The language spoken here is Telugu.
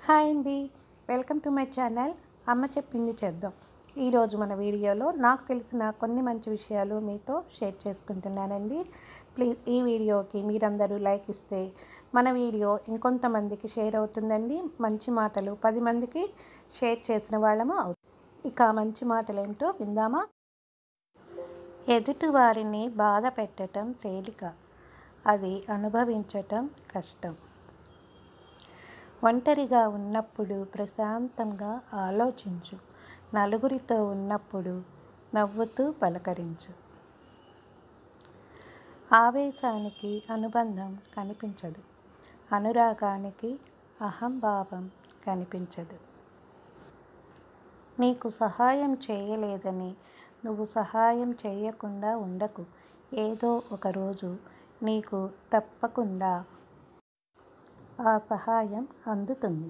హాయ్ అండి వెల్కమ్ టు మై ఛానల్ అమ్మ చెప్పింది చేద్దాం ఈరోజు మన వీడియోలో నాకు తెలిసిన కొన్ని మంచి విషయాలు మీతో షేర్ చేసుకుంటున్నానండి ప్లీజ్ ఈ వీడియోకి మీరందరూ లైక్ ఇస్తే మన వీడియో ఇంకొంతమందికి షేర్ అవుతుందండి మంచి మాటలు పది మందికి షేర్ చేసిన వాళ్ళము అవుతుంది ఇక మంచి మాటలు ఏంటో విందామా ఎదుటి వారిని బాధ పెట్టడం తేలిక అది అనుభవించటం కష్టం ఒంటరిగా ఉన్నప్పుడు ప్రశాంతంగా ఆలోచించు నలుగురితో ఉన్నప్పుడు నవ్వుతూ పలకరించు ఆవేశానికి అనుబంధం కనిపించదు అనురాగానికి అహంభావం కనిపించదు నీకు సహాయం చేయలేదని నువ్వు సహాయం చేయకుండా ఉండకు ఏదో ఒకరోజు నీకు తప్పకుండా ఆ సహాయం అందుతుంది